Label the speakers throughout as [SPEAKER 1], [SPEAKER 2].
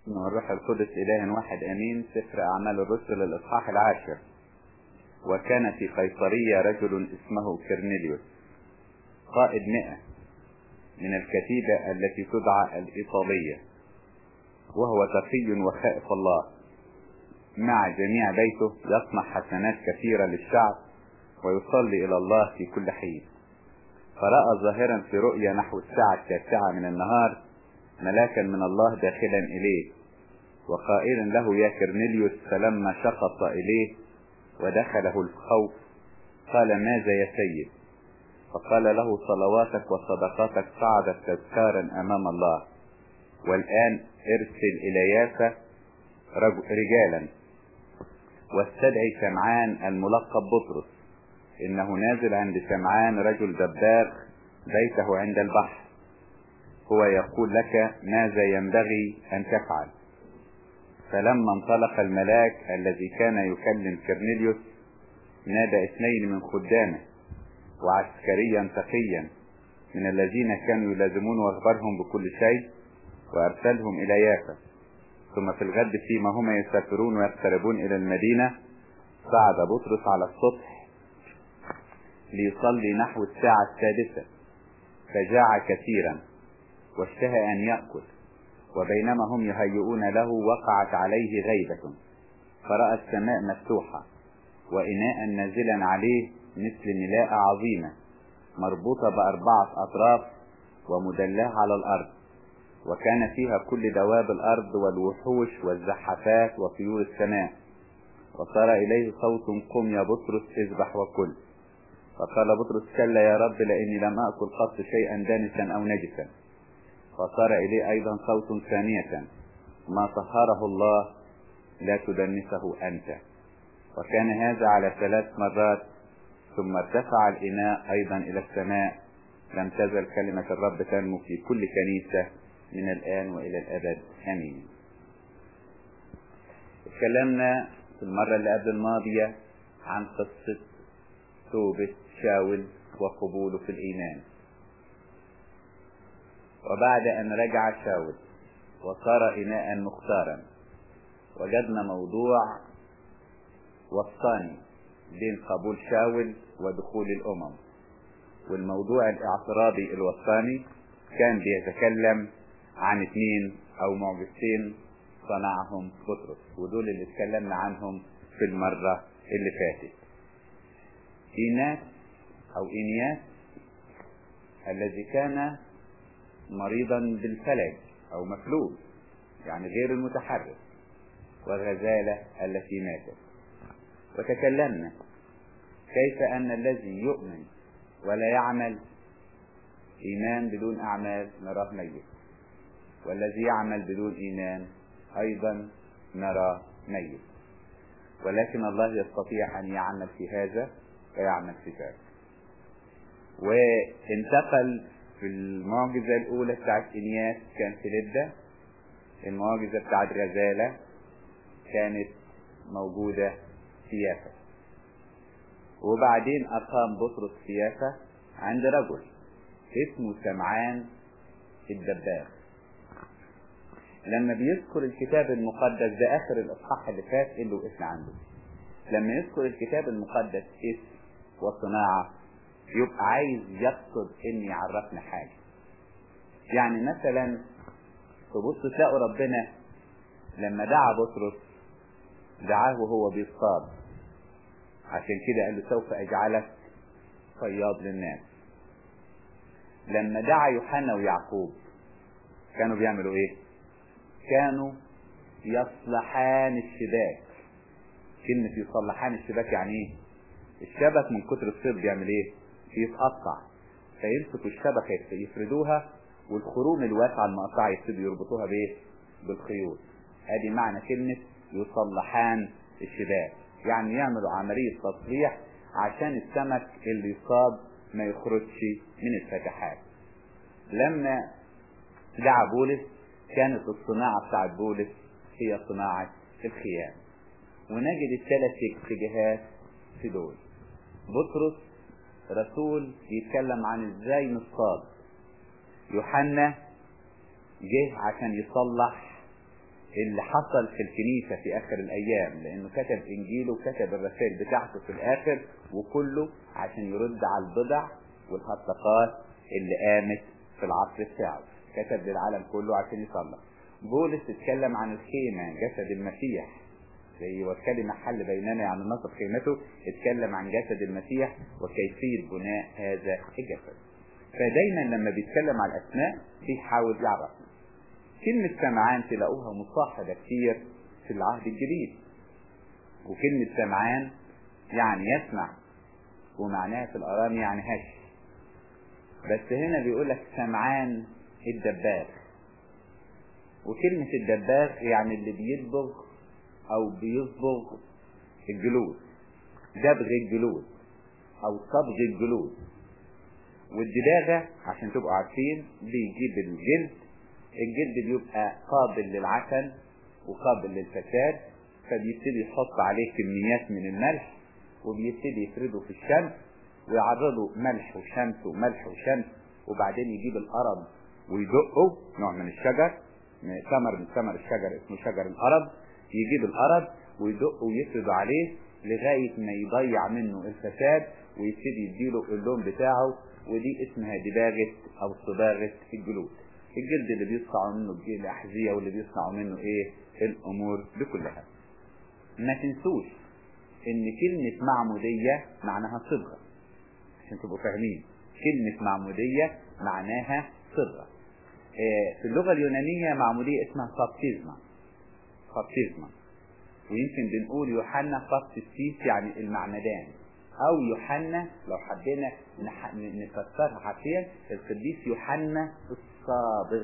[SPEAKER 1] من الروح القدس إله واحد أمين سفر أعمال الرسل الإصحاح العاشر وكان في قيصرية رجل اسمه كرنيليوس قائد مئة من الكتيبة التي تدعى الإيطالية وهو تقي وخائف الله مع جميع بيته يصنع حسنات كثيرة للشعب ويصلي إلى الله في كل حين فرأى ظاهرا في رؤيا نحو الساعة التاسعة من النهار ملاكا من الله داخلا إليه وقائلا له يا كرنيليوس فلما شخص إليه ودخله الخوف قال ماذا يا سيد فقال له صلواتك وصدقاتك صعدت تذكارا أمام الله والآن ارسل إلى يافا رجالا واستدعي سمعان الملقب بطرس إنه نازل عند سمعان رجل دباغ بيته عند البحر هو يقول لك ماذا ينبغي أن تفعل فلما انطلق الملاك الذي كان يكلم كرنيليوس نادى اثنين من خدامه وعسكريا تقيا من الذين كانوا يلازمون واخبرهم بكل شيء وارسلهم الى يافا ثم في الغد فيما هما يسافرون ويقتربون الى المدينة صعد بطرس على السطح ليصلي نحو الساعة السادسة فجاع كثيرا واشتهى ان يأكل وبينما هم يهيئون له وقعت عليه غيبة فرأى السماء مفتوحة وإناء نازلا عليه مثل ملاءة عظيمة مربوطة بأربعة أطراف ومدلاه على الأرض وكان فيها كل دواب الأرض والوحوش والزحفات وطيور السماء وصار إليه صوت قم يا بطرس اذبح وكل فقال بطرس كلا يا رب لأني لم أكل قط شيئا دانسا أو نجسا فصار إليه أيضا صوت ثانية ما طهره الله لا تدنسه أنت وكان هذا على ثلاث مرات ثم ارتفع الإناء أيضا إلى السماء لم تزل كلمة الرب تنمو في كل كنيسة من الآن وإلى الأبد آمين اتكلمنا في المرة اللي قبل الماضية عن قصة توبة شاول وقبوله في الإيمان وبعد أن رجع شاول وصار إناء مختارا وجدنا موضوع وسطاني بين قبول شاول ودخول الأمم والموضوع الاعتراضي الوسطاني كان بيتكلم عن اثنين أو معجزتين صنعهم بطرس ودول اللي اتكلمنا عنهم في المرة اللي فاتت إيناس أو إنياس الذي كان مريضا بالفلج أو مفلوج يعني غير المتحرك والغزالة التي ماتت وتكلمنا كيف أن الذي يؤمن ولا يعمل إيمان بدون أعمال نراه ميت والذي يعمل بدون إيمان أيضا نراه ميت ولكن الله يستطيع أن يعمل في هذا ويعمل في ذاك وانتقل في المعجزة الأولى بتاعت إنياس كان في لدة المعجزة بتاعت غزالة كانت موجودة في يافا وبعدين أقام بطرس في يافا عند رجل اسمه سمعان الدباغ لما بيذكر الكتاب المقدس ده آخر الإصحاح اللي فات اللي وقفنا عنده لما يذكر الكتاب المقدس اسم وصناعة يبقى عايز يقصد ان يعرفنا حاجة يعني مثلا تبص تلاقوا ربنا لما دعا بطرس دعاه وهو بيصطاد عشان كده قال له سوف اجعلك صياد للناس لما دعا يوحنا ويعقوب كانوا بيعملوا ايه كانوا يصلحان الشباك كلمة يصلحان الشباك يعني ايه الشبك من كتر الصيد بيعمل ايه يتقطع فيمسكوا الشبكة يفردوها والخروم الواسعة المقطعة يبتدوا يربطوها بايه بالخيوط ادي معنى كلمة يصلحان الشباك يعني يعملوا عملية تصليح عشان السمك اللي يصاب ما يخرجش من الفتحات لما دعا بولس كانت الصناعة بتاعت بولس هي صناعة الخيام ونجد الثلاث اتجاهات في دول بطرس رسول يتكلم عن ازاي نصطاد يوحنا جه عشان يصلح اللي حصل في الكنيسة في آخر الأيام لأنه كتب إنجيله وكتب الرسائل بتاعته في الآخر وكله عشان يرد على البضع والهرطقات اللي قامت في العصر بتاعه كتب للعالم كله عشان يصلح بولس اتكلم عن الخيمة جسد المسيح زي والكلمة حل بيننا يعني نصب خيمته اتكلم عن جسد المسيح وكيفية بناء هذا الجسد فدايما لما بيتكلم عن الأسماء بيحاول يعرفنا كلمة سمعان تلاقوها مصاحبة كتير في العهد الجديد وكلمة سمعان يعني يسمع ومعناها في الأرام يعني هش بس هنا بيقول لك سمعان الدباغ وكلمة الدباغ يعني اللي بيدبغ أو بيصبغ الجلود دبغ الجلود أو صبغ الجلود والدباغة عشان تبقوا عارفين بيجيب الجلد الجلد بيبقى قابل للعفن وقابل للفساد فبيبتدي يحط عليه كميات من الملح وبيبتدي يفرده في الشمس ويعرضه ملح وشمس وملح وشمس وبعدين يجيب القرب ويدقه نوع من الشجر من ثمر من ثمر الشجر اسمه شجر القرب يجيب القرب ويدقه ويفرده عليه لغاية ما يضيع منه الفساد ويبتدي يديله اللون بتاعه ودي اسمها دباغة او صباغة الجلود الجلد اللي بيصنعوا منه الأحذية واللي بيصنعوا منه ايه الامور دي كلها ما تنسوش ان كلمة معمودية معناها صبغة عشان تبقوا فاهمين كلمة معمودية معناها صبغة في اللغة اليونانية معمودية اسمها بابتيزما بابتيزما ويمكن بنقول يوحنا بابتيس يعني المعمدان او يوحنا لو حبينا نفسرها حرفيا القديس يوحنا الصابغ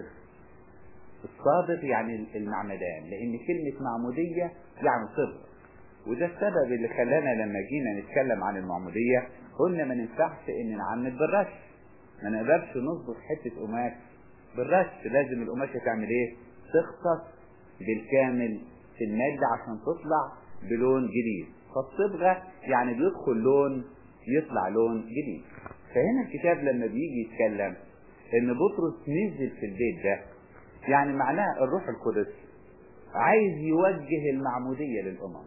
[SPEAKER 1] الصابغ يعني المعمدان لان كلمة معمودية يعني صبغ وده السبب اللي خلانا لما جينا نتكلم عن المعمودية قلنا ما ننفعش ان نعمد بالرش ما نقدرش نصبغ حتة قماش بالرش لازم القماشة تعمل ايه تختص بالكامل في المادة عشان تطلع بلون جديد فالصبغة يعني بيدخل لون يطلع لون جديد فهنا الكتاب لما بيجي يتكلم ان بطرس نزل في البيت ده يعني معناه الروح القدس عايز يوجه المعمودية للأمم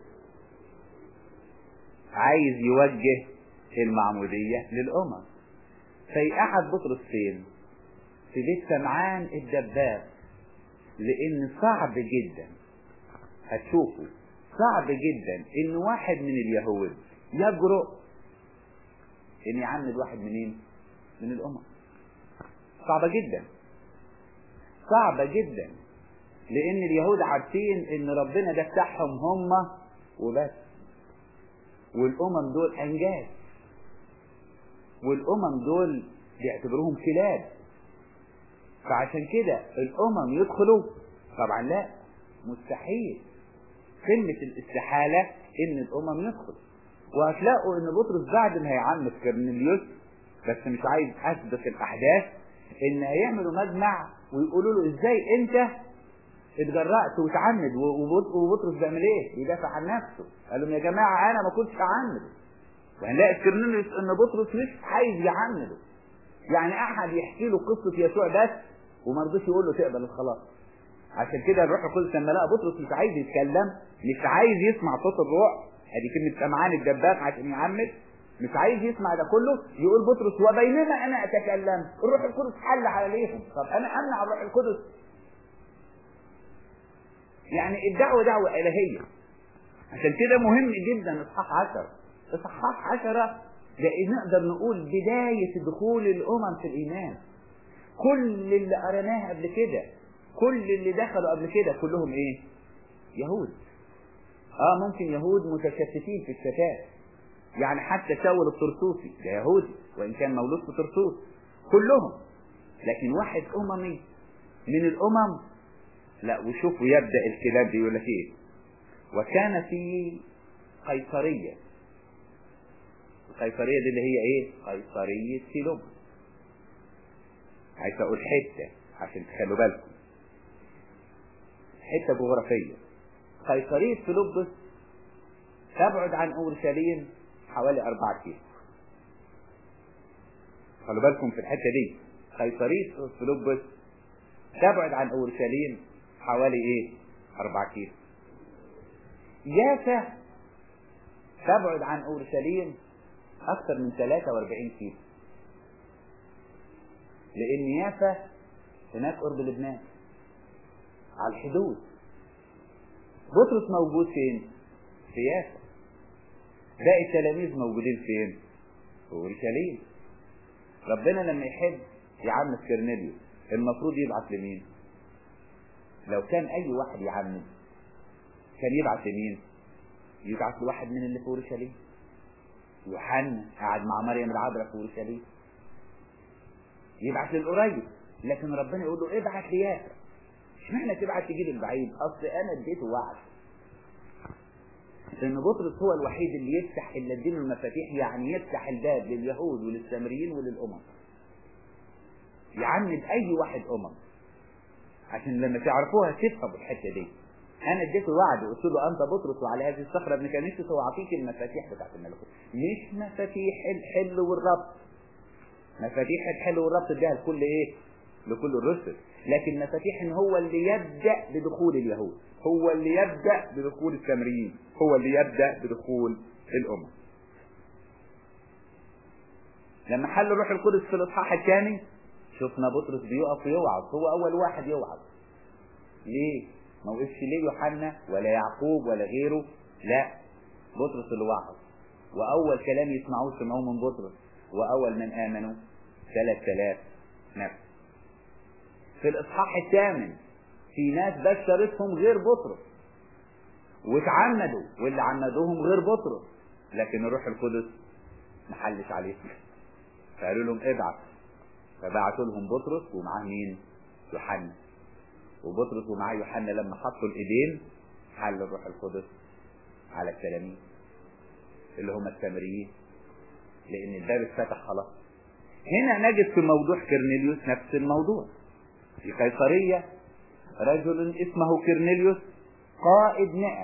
[SPEAKER 1] عايز يوجه المعمودية للأمم فيقعد بطرس فين في بيت سمعان الدباب لان صعب جدا هتشوفوا صعب جدا ان واحد من اليهود يجرؤ ان يعمد واحد منين من الامم صعبة جدا صعبة جدا لان اليهود عارفين ان ربنا ده بتاعهم هم وبس والامم دول انجاز والامم دول بيعتبروهم كلاب فعشان كده الامم يدخلوا طبعا لا مستحيل قمة الاستحالة ان الامم يدخل وهتلاقوا ان بطرس بعد ما هيعمد كرنليوس بس مش عايز اسبق الاحداث ان هيعملوا مجمع ويقولوا له ازاي انت اتجرأت وتعمد وبطرس بيعمل ايه؟ بيدافع عن نفسه قال لهم يا جماعه انا ما كنتش هعمد وهنلاقي في كرنليوس ان بطرس مش عايز يعمده يعني احد يحكي له قصه يسوع بس وما رضيش يقول له تقبل الخلاص عشان كده الروح القدس لما لقى بطرس مش عايز يتكلم مش عايز يسمع صوت الروح ادي كلمه سمعان الدباغ عشان يعمد مش عايز يسمع ده كله يقول بطرس وبينما انا اتكلم الروح القدس حل عليهم طب انا امنع الروح القدس يعني الدعوه دعوه الهيه عشان كده مهم جدا اصحاح 10 اصحاح 10 لان نقدر نقول بدايه دخول الامم في الايمان كل اللي قريناه قبل كده كل اللي دخلوا قبل كده كلهم ايه يهود اه ممكن يهود متشتتين في الشتات يعني حتى شاول الطرطوسي ده يهودي وان كان مولود في طرطوس كلهم لكن واحد اممي من الامم لا وشوفوا يبدا الكلام ده يقول لك ايه وكان في قيصريه القيصريه دي اللي هي ايه قيصريه فيلوب عايز اقول حته عشان تخلوا بالكم حته جغرافيه قيصريه فيلبس تبعد عن اورشليم حوالي 4 كيلو خلوا بالكم في الحته دي قيصريه فيلبس تبعد عن اورشليم حوالي ايه أربعة كيلو يافا تبعد عن أورشليم أكثر من 43 كيلو لأن يافا هناك قرب لبنان على الحدود بطرس موجود فين؟ في يافا باقي التلاميذ موجودين فين؟ في أورشليم ربنا لما يحب يعمد كرنيليوس المفروض يبعث لمين؟ لو كان أي واحد يعمد كان يبعث لمين؟ يبعث لواحد من اللي في أورشليم يوحنا قاعد مع مريم العذراء في أورشليم يبعث للقريب لكن ربنا يقول له ابعت لياسر اشمعنى تبعت تجيب البعيد اصل انا اديته وعد لان بطرس هو الوحيد اللي يفتح اللي اديله المفاتيح يعني يفتح الباب لليهود وللسامريين وللامم يعمد اي واحد امم عشان لما تعرفوها تفهموا الحته دي انا اديته وعد وقلت له انت بطرس وعلى هذه الصخره ابن كنيسه واعطيك المفاتيح بتاعت الملكوت مش مفاتيح الحل والربط مفاتيح الحل والربط اديها لكل ايه لكل الرسل لكن مفاتيح ان هو اللي يبدا بدخول اليهود هو اللي يبدا بدخول السامريين هو اللي يبدا بدخول الامم لما حل الروح القدس في الاصحاح الثاني شفنا بطرس بيقف ويوعظ هو اول واحد يوعظ ليه ما وقفش ليه يوحنا ولا يعقوب ولا غيره لا بطرس اللي وعظ واول كلام يسمعوه سمعوه من بطرس واول من امنوا 3000 نفس في الاصحاح الثامن في ناس بشرتهم غير بطرس واتعمدوا واللي عمدوهم غير بطرس لكن الروح القدس ما حلش عليهم فقالوا لهم ابعت فبعتوا لهم بطرس ومعاه مين؟ يوحنا وبطرس ومعاه يوحنا لما حطوا الايدين حل الروح القدس على التلاميذ اللي هم السامريين لان الباب اتفتح خلاص هنا نجد في موضوع كرنيليوس نفس الموضوع في قيصرية رجل اسمه كرنيليوس قائد مئة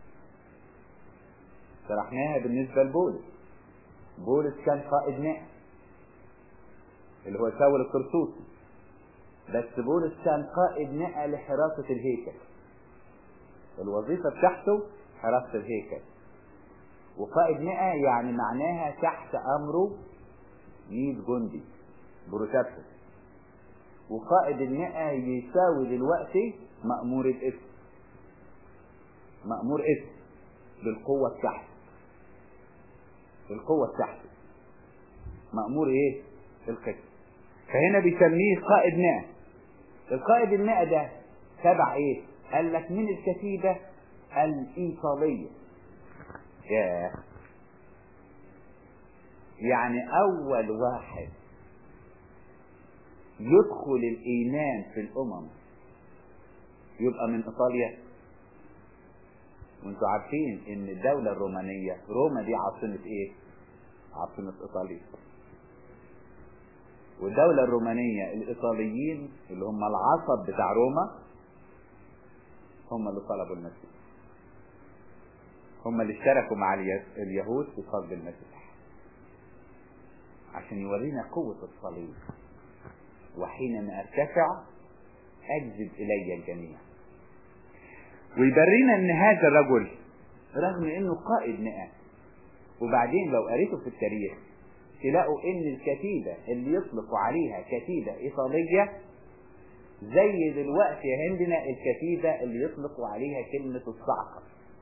[SPEAKER 1] شرحناها بالنسبة لبولس بولس كان قائد مئة اللي هو ساول القرطوسي بس بولس كان قائد مئة لحراسة الهيكل الوظيفة بتاعته حراسة الهيكل وقائد مئة يعني معناها تحت أمره 100 جندي برتبته وقائد المئة يساوي دلوقتي مأمور الاسم مأمور اسم بالقوة بتاعته بالقوة بتاعته مأمور ايه القسم فهنا بيسميه قائد مئة القائد المئة ده تبع ايه قال لك من الكتيبة الإيطالية ياه يعني أول واحد يدخل الإيمان في الأمم يبقى من إيطاليا وانتوا عارفين ان الدولة الرومانية روما دي عاصمة ايه عاصمة ايطاليا والدولة الرومانية الايطاليين اللي هم العصب بتاع روما هم اللي طلبوا المسيح هم اللي اشتركوا مع اليهود في صلب المسيح عشان يورينا قوة الصليب وحينما ارتفع اجذب الي الجميع ويبرينا ان هذا الرجل رغم انه قائد مئة وبعدين لو قريته في التاريخ تلاقوا ان الكتيبة اللي يطلقوا عليها كتيبة ايطالية زي دلوقتي عندنا الكتيبة اللي يطلقوا عليها كلمة الصعقة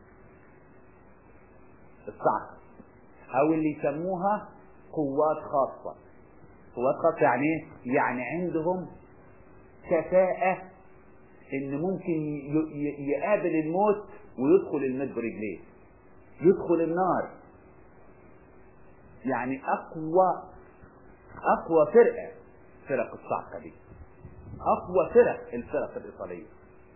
[SPEAKER 1] الصعقة او اللي يسموها قوات خاصة قوات خاصة يعني ايه؟ يعني عندهم كفاءة ان ممكن يقابل الموت ويدخل الموت برجليه يدخل النار يعني اقوى اقوى فرقه فرق الصعقه دي اقوى فرق الفرق الايطاليه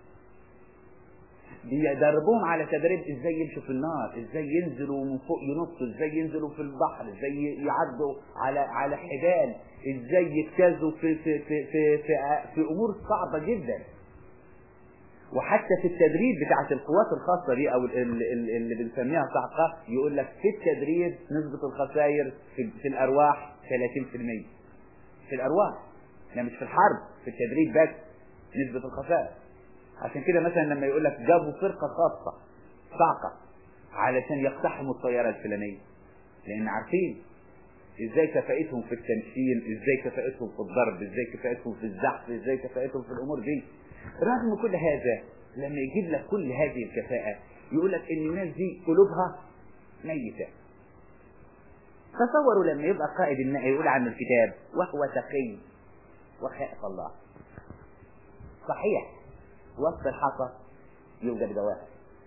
[SPEAKER 1] بيدربوهم على تدريب ازاي يمشوا في النار ازاي ينزلوا من فوق ينطوا ازاي ينزلوا في البحر ازاي يعدوا على على حبال ازاي يجتازوا في في في في, في, في امور صعبه جدا وحتى في التدريب بتاعت القوات الخاصة دي أو اللي بنسميها صعقة يقول لك في التدريب نسبة الخسائر في, في الأرواح 30% في الأرواح لا مش في الحرب في التدريب بس نسبة الخسائر عشان كده مثلا لما يقول لك جابوا فرقة خاصة صعقة علشان يقتحموا الطيارة الفلانية لأن عارفين ازاي كفاءتهم في التمثيل ازاي كفاءتهم في الضرب ازاي كفاءتهم في الزحف ازاي كفاءتهم في الامور دي رغم كل هذا لما يجيب لك كل هذه الكفاءة يقول لك ان الناس دي قلوبها ميتة تصوروا لما يبقى قائد النقي يقول عنه الكتاب وهو تقي وخائف الله صحيح وسط الحصى يوجد جواهر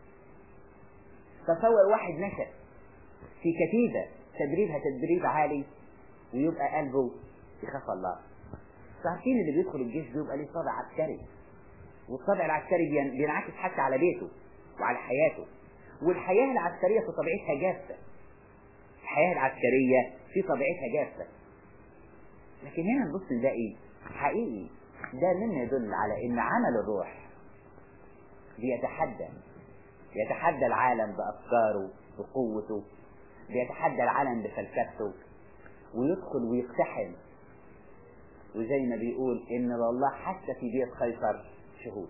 [SPEAKER 1] تصور واحد نشأ في كتيبة تدريبها تدريب عالي ويبقى قلبه يخاف الله عارفين اللي بيدخل الجيش بيبقى ليه طابع عسكري والطابع العسكري بينعكس حتى على بيته وعلى حياته والحياة العسكرية في طبيعتها جافة الحياة العسكرية في طبيعتها جافة لكن هنا نبص نلاقي حقيقي ده مما يدل على ان عمل الروح بيتحدى يتحدى العالم بأفكاره بقوته بيتحدى العالم بفلسفته ويدخل ويقتحم وزي ما بيقول ان الله حتى في بيت قيصر شهود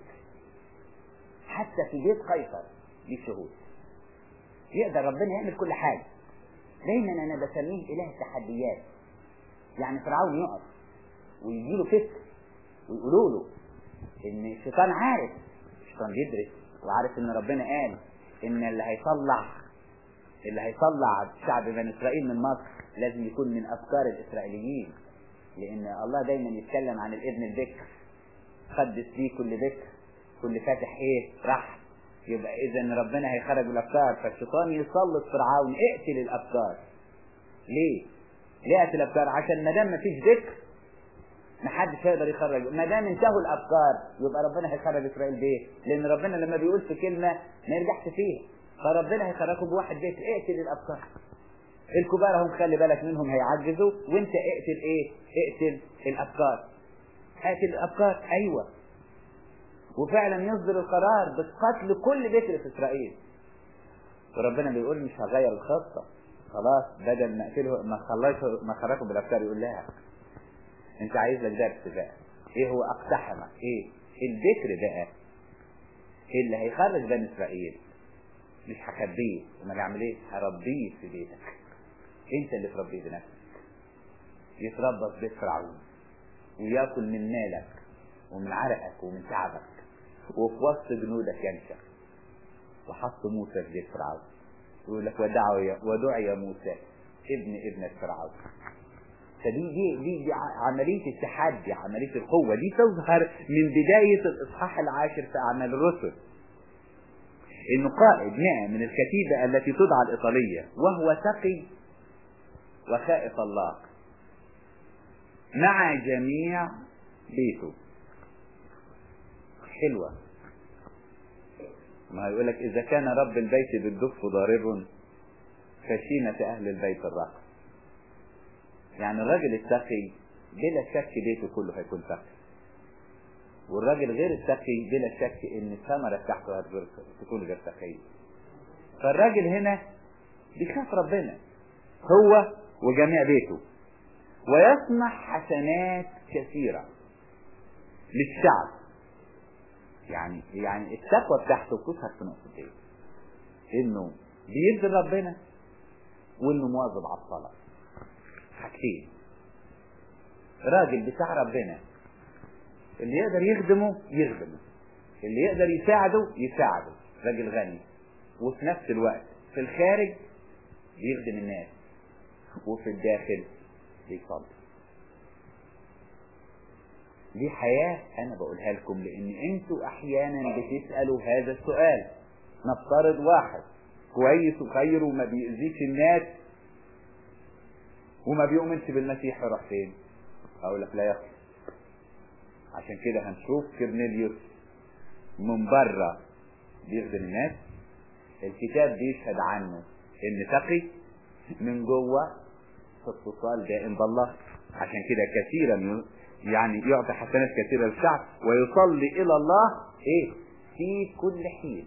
[SPEAKER 1] حتى في بيت قيصر دي شهود يقدر ربنا يعمل كل حاجة دايما انا بسميه اله التحديات يعني فرعون يقف ويجي له فكر ويقولوا له ان الشيطان عارف الشيطان بيدرس وعارف ان ربنا قال ان اللي هيطلع اللي هيطلع شعب بني اسرائيل من مصر لازم يكون من افكار الاسرائيليين لان الله دايما يتكلم عن الابن البكر قدس ليه كل بكر كل فاتح ايه رحم يبقى اذا ربنا هيخرج الافكار فالشيطان يسلط فرعون اقتل الافكار ليه ليه اقتل الافكار عشان ما دام مفيش ذكر محدش هيقدر يخرج ما دام انتهوا الافكار يبقى ربنا هيخرج اسرائيل بايه لان ربنا لما بيقول في كلمه ما يرجعش فيها فربنا هيخرجكم بواحد بيت اقتل الافكار الكبار هم خلي بالك منهم هيعجزوا وانت اقتل ايه اقتل الافكار اقتل الافكار ايوه وفعلا يصدر القرار بقتل كل بكر في اسرائيل وربنا بيقول مش هغير الخطه خلاص بدل ما اقتله ما خليته ما خرجوا بالافكار يقول لها انت عايز لك درس بقى ايه هو اقتحمك ايه الذكر بقى اللي هيخرج بني اسرائيل مش هخبيه امال اعمل ايه هربيه في بيتك انت اللي تربيه بنفسك يتربى في بيت فرعون وياكل من مالك ومن عرقك ومن تعبك وفي وسط جنودك ينشا وحط موسى في بيت فرعون يقول لك ودعوا ودعي موسى ابن ابنة فرعون فدي دي دي, دي عملية التحدي عملية القوة دي تظهر من بداية الإصحاح العاشر في أعمال الرسل إنه قائد نعم من الكتيبة التي تدعى الإيطالية وهو تقي وخائف الله مع جميع بيته حلوة ما يقول لك إذا كان رب البيت بالدف ضارب فشيمة أهل البيت الرقص يعني الراجل التقي بلا شك بيته كله هيكون تقي والراجل غير التقي بلا شك ان الثمره بتاعته هتكون غير تقيه فالراجل هنا بيخاف ربنا هو وجميع بيته ويصنع حسنات كثيره للشعب يعني يعني التقوى بتاعته بتظهر في نقطتين انه بيرضي ربنا وانه مواظب على الصلاه حاجتين راجل بتاع ربنا اللي يقدر يخدمه يخدمه اللي يقدر يساعده يساعده راجل غني وفي نفس الوقت في الخارج بيخدم الناس وفي الداخل بيصلي دي حياة أنا بقولها لكم لأن أنتوا أحيانا بتسألوا هذا السؤال نفترض واحد كويس وخير وما بيأذيش الناس وما بيؤمنش بالمسيح يروح فين اقول لك لا يخلص عشان كده هنشوف كرنيليوس من بره بيخدم الناس الكتاب بيشهد عنه ان تقي من جوه في اتصال دائم بالله عشان كده كثيرا يعني يعطي حسنات كثيرة للشعب ويصلي إلى الله إيه في كل حين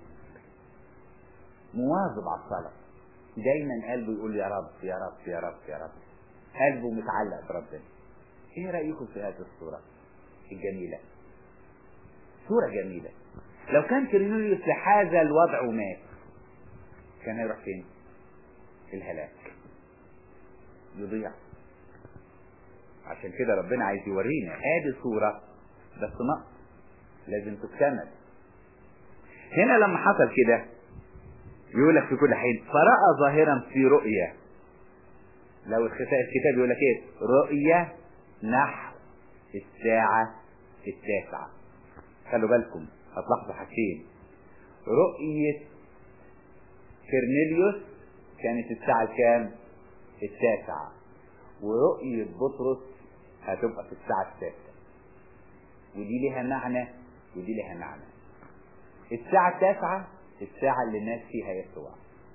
[SPEAKER 1] مواظب على الصلاة دايما قلبه يقول يا رب يا رب يا رب يا رب قلبه متعلق بربنا ايه رأيكم في هذه الصورة الجميلة صورة جميلة لو كان كرينيليوس لهذا الوضع ومات كان هيروح فين الهلاك يضيع عشان كده ربنا عايز يورينا ادي صورة بس نقص لازم تكتمل هنا لما حصل كده يقول لك في كل حين فرأى ظاهرا في رؤية لو الكتاب يقول لك ايه رؤية نحو الساعة التاسعة خلوا بالكم هتلاحظوا حاجتين رؤية كرنيليوس كانت الساعة الكام التاسعة ورؤية بطرس هتبقى في الساعة السادسة ودي لها معنى ودي لها معنى الساعة التاسعة الساعة اللي الناس فيها يسوع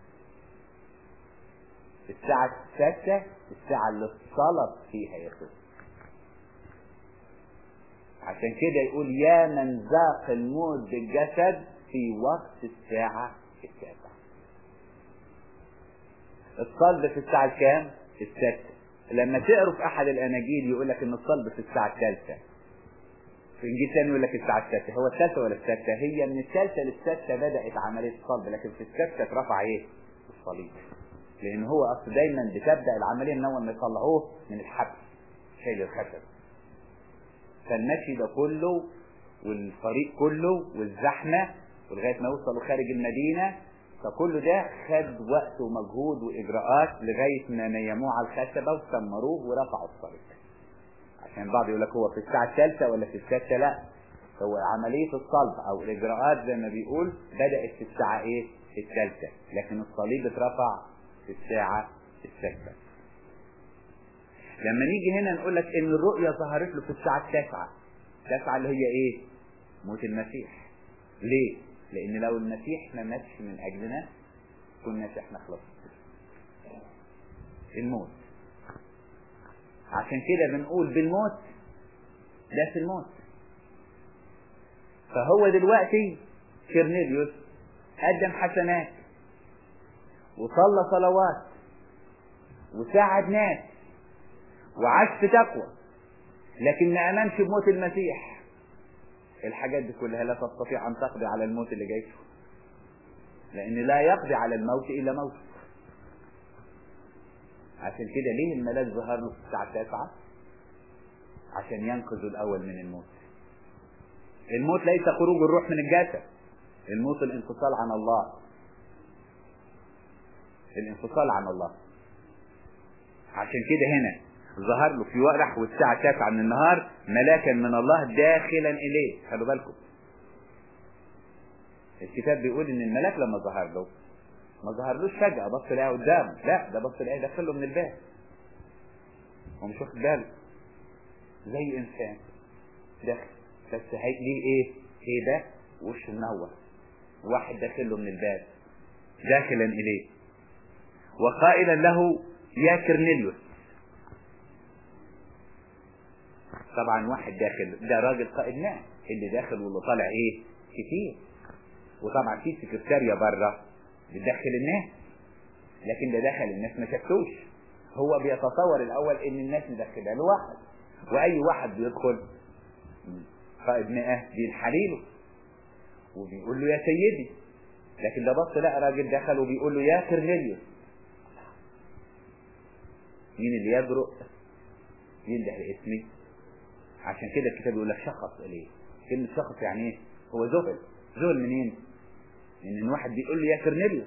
[SPEAKER 1] الساعة السادسة الساعة اللي اتصلب فيها يسوع عشان كده يقول يا من ذاق الموت بالجسد في وقت الساعة التاسعة الصلب في الساعة الكام؟ السادسة لما تقروا في أحد الأناجيل يقول لك إن الصلب في الساعة الثالثة في إنجيل ثاني يقول لك الساعة السادسة هو الثالثة ولا السادسة؟ هي من الثالثة للسادسة بدأت عملية الصلب لكن في السادسة اترفع إيه؟ الصليب لأن هو أصل دايما بتبدأ العملية من أول ما يطلعوه من الحبس شايل الخشب فالمشي ده كله والفريق كله والزحمة ولغاية ما يوصلوا خارج المدينة فكل ده خد وقت ومجهود وإجراءات لغاية ما نيموه على الخشبة وسمروه ورفعوا الصليب عشان بعض يقول لك هو في الساعة الثالثة ولا في السادسة لا هو عملية الصلب أو الإجراءات زي ما بيقول بدأت في الساعة إيه؟ الثالثة لكن الصليب اترفع في الساعة السادسة لما نيجي هنا نقول لك ان الرؤية ظهرت له في الساعة التاسعة التاسعة اللي هي ايه موت المسيح ليه لان لو المسيح ما ماتش من اجلنا كناش احنا خلصنا الموت عشان كده بنقول بالموت ده في الموت فهو دلوقتي كرنيليوس قدم حسنات وصلى صلوات وساعد ناس وعاش في تقوى لكن ما امنش بموت المسيح الحاجات دي كلها لا تستطيع ان تقضي على الموت اللي جاي لان لا يقضي على الموت الا موت عشان كده ليه الملاك ظهر له في الساعه التاسعه عشان ينقذه الاول من الموت الموت ليس خروج الروح من الجسد الموت الانفصال عن الله الانفصال عن الله عشان كده هنا ظهر له في وقت والساعة التاسعة من النهار ملاكا من الله داخلا إليه خلوا بالكم الكتاب بيقول إن الملاك لما ظهر له ما ظهرلوش فجأة بص لقاه قدامه لا ده بص لقاه داخله من الباب هو مش واخد باله زي إنسان داخل بس هي ليه إيه؟ إيه ده؟ وشه منور واحد داخله من الباب داخلا إليه وقائلا له يا كرنيليوس طبعا واحد داخل ده راجل قائد ناس اللي داخل واللي طالع ايه كتير وطبعا في سكرتارية بره بتدخل الناس لكن ده دخل الناس ما شافوش هو بيتصور الاول ان الناس مدخلها له واحد واي واحد بيدخل قائد مئة بينحريله وبيقول له يا سيدي لكن ده بص لقى راجل دخل وبيقول له يا كرنيليوس مين اللي يجرؤ ينده اسمي عشان كده الكتاب يقول لك شخص اليه كلمة شخص يعني ايه هو ذهل ذهل منين من ان واحد بيقول له يا كرنيليوس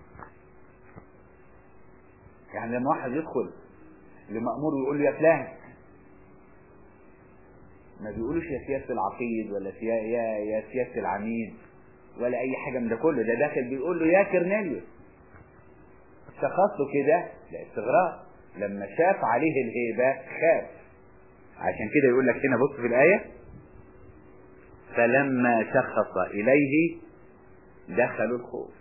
[SPEAKER 1] يعني لما واحد يدخل لمأمور ويقول له يا فلان ما بيقولوش يا سياسة العقيد ولا يا يا يا سياسة العميد ولا اي حاجة من ده كله ده داخل بيقول له يا كرنيليوس شخص له كده لاستغراب لما شاف عليه الهيبة خاف عشان كده يقول لك هنا بص في الآية فلما شخص إليه دخلوا الخوف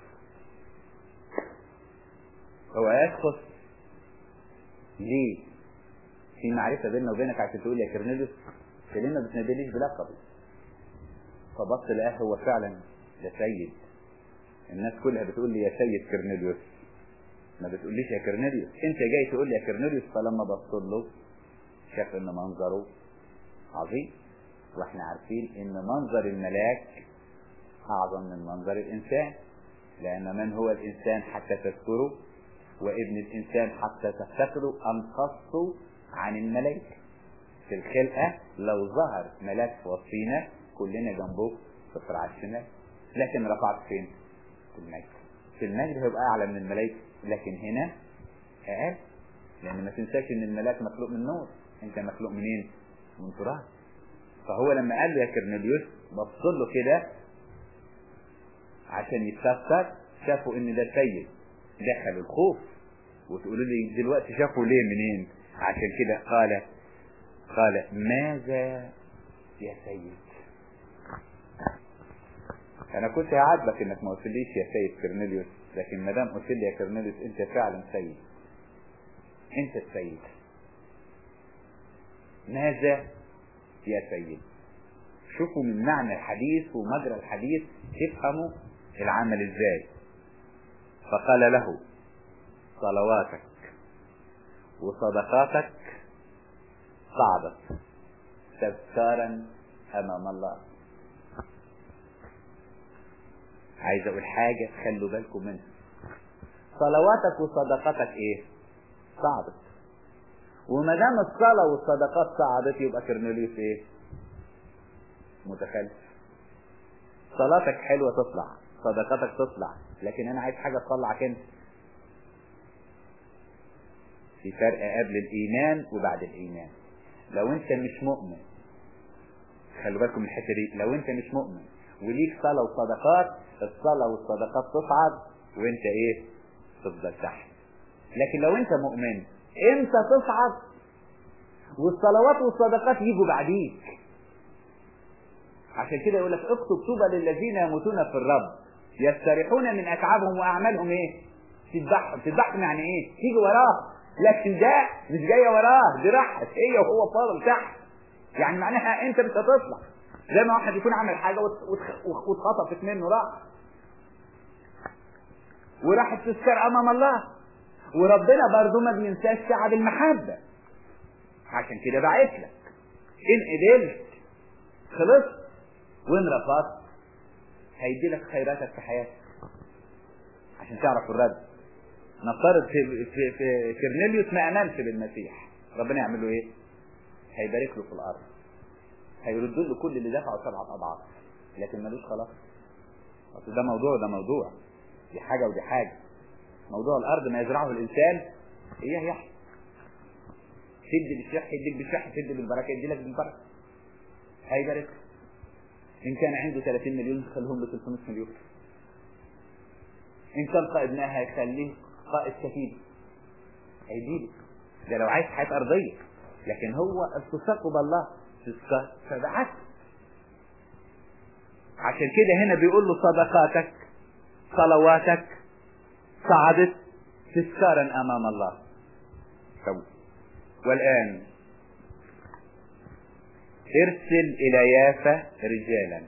[SPEAKER 1] هو يشخص ليه في معرفة بيننا وبينك عشان تقول يا كرنيليوس ليه ما بتناديليش بلقبي فبص لقاه هو فعلا ده سيد الناس كلها بتقول لي يا سيد كرنيليوس ما بتقوليش يا كرنيليوس انت جاي تقول لي يا كرنيليوس فلما بص له شاف ان منظره عظيم واحنا عارفين ان منظر الملاك أعظم من منظر الإنسان لأن من هو الإنسان حتى تذكره وابن الإنسان حتى تفتكره أنقصه عن الملائكة في الخلقة لو ظهر ملاك في وسطينا كلنا جنبه صفر على الشمال لكن رفعت فين؟ في المجد في المجد هيبقى أعلى من الملائكة لكن هنا أقل لأن ما تنساش إن الملاك مخلوق من نور أنت مخلوق منين؟ من تراب فهو لما قال له يا كرنليوس بص له كده عشان يتفكر شافوا ان ده سيد دخل الخوف وتقولوا لي دلوقتي شافوا ليه منين عشان كده قال قال ماذا يا سيد انا كنت هعاتبك انك ما قلتليش يا سيد كرنيليوس لكن ما دام قلت لي يا كرنيليوس انت فعلا سيد انت السيد ماذا يا سيد شوفوا من معنى الحديث ومجرى الحديث تفهموا العمل ازاي فقال له صلواتك وصدقاتك صعبت تذكارا امام الله عايز اقول حاجة خلوا بالكم منها صلواتك وصدقاتك ايه صعبت وما دام الصلاة والصدقات صعبت يبقى كرنيليوس ايه متخلف صلاتك حلوة تطلع صدقاتك تطلع لكن انا عايز حاجة تطلعك انت في فرق قبل الايمان وبعد الايمان لو انت مش مؤمن خلوا بالكم من الحته دي لو انت مش مؤمن وليك صلاه وصدقات الصلاه والصدقات تصعد وانت ايه تفضل تحت لكن لو انت مؤمن انت تصعد والصلوات والصدقات يجوا بعديك عشان كده يقول لك اكتب طوبى للذين يموتون في الرب يستريحون من اتعابهم واعمالهم ايه تذبحهم تذبحهم يعني ايه تيجي وراه لكن ده مش جايه وراه دي راحت هي وهو فاضل تحت يعني معناها انت مش هتطلع زي ما واحد يكون عمل حاجه واتخطفت منه راح وراحت تذكر امام الله وربنا برضه ما بينساش شعب المحبه عشان كده بعت لك ان قبلت خلصت وان رفضت هيدي لك خيراتك في حياتك عشان تعرف الرد نفترض في, في, في كرنيليوس ما امنش بالمسيح ربنا يعمل له ايه هيبارك له في الارض هيرد له كل اللي دفعه سبعة اضعاف لكن ملوش خلاص اصل ده موضوع ده موضوع دي حاجه ودي حاجه موضوع الارض ما يزرعه الانسان ايه يحيى تدي بالشح يديك بالشح تدي بالبركه يدي لك بالبركه هيبارك ان كان عنده 30 مليون خليهم له 300 مليون ان كان قائد ماء هيخليه قائد كتيب هيجيله ده لو عايز حياه ارضيه لكن هو التصاق بالله فبعت عشان كده هنا بيقول له صدقاتك صلواتك صعدت تذكارا امام الله طب والان ارسل الى يافا رجالا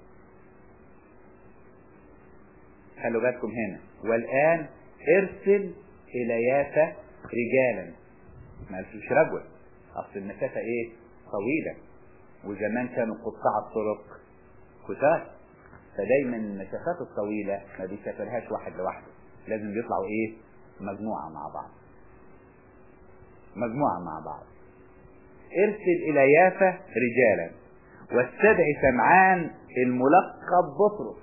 [SPEAKER 1] خلوا بالكم هنا والان ارسل الى يافا رجالا ما قالش رجل اصل المسافة ايه طويلة وزمان كانوا قطاع الطرق كتار فدايما المسافات الطويلة ما بيسافرهاش واحد لوحده لازم بيطلعوا ايه مجموعة مع بعض مجموعة مع بعض ارسل الى يافا رجالا واستدعي سمعان الملقب بطرس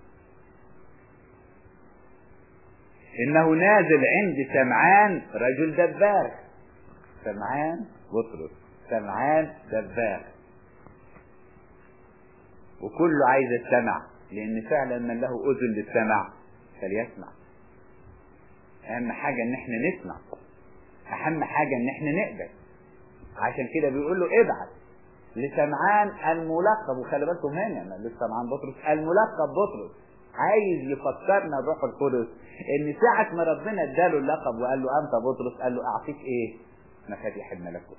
[SPEAKER 1] انه نازل عند سمعان رجل دبار سمعان بطرس سمعان دبار وكله عايز السمع لان فعلا من له اذن للسمع فليسمع اهم حاجة ان احنا نسمع اهم حاجة ان احنا نقبل عشان كده بيقول له ابعت لسمعان الملقب وخلي بالكم هنا ما لسه سمعان بطرس الملقب بطرس عايز يفكرنا الروح القدس ان ساعة ما ربنا اداله اللقب وقال له انت بطرس قال له اعطيك ايه مفاتيح الملكوت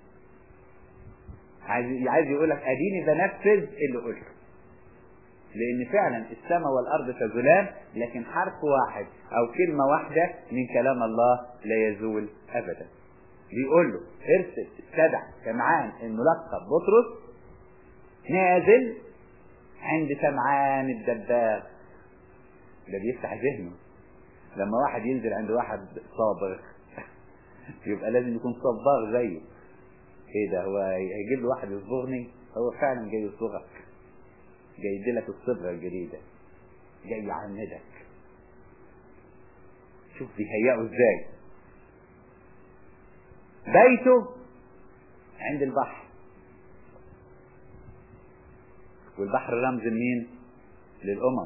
[SPEAKER 1] عايز عايز يقول لك اديني بنفذ اللي قلته لان فعلا السماء والارض تزولان لكن حرف واحد او كلمة واحدة من كلام الله لا يزول ابدا بيقول له ارسل استدع سمعان الملقب بطرس نازل عند سمعان الدباغ ده بيفتح ذهنه لما واحد ينزل عند واحد صابغ يبقى لازم يكون صباغ زيه ايه ده هو هيجيب له واحد يصبغني هو فعلا جاي يصبغك جاي يديلك الصبغه الجديده جاي يعندك شوف بيهيئه ازاي بيته عند البحر والبحر رمز لمين للامم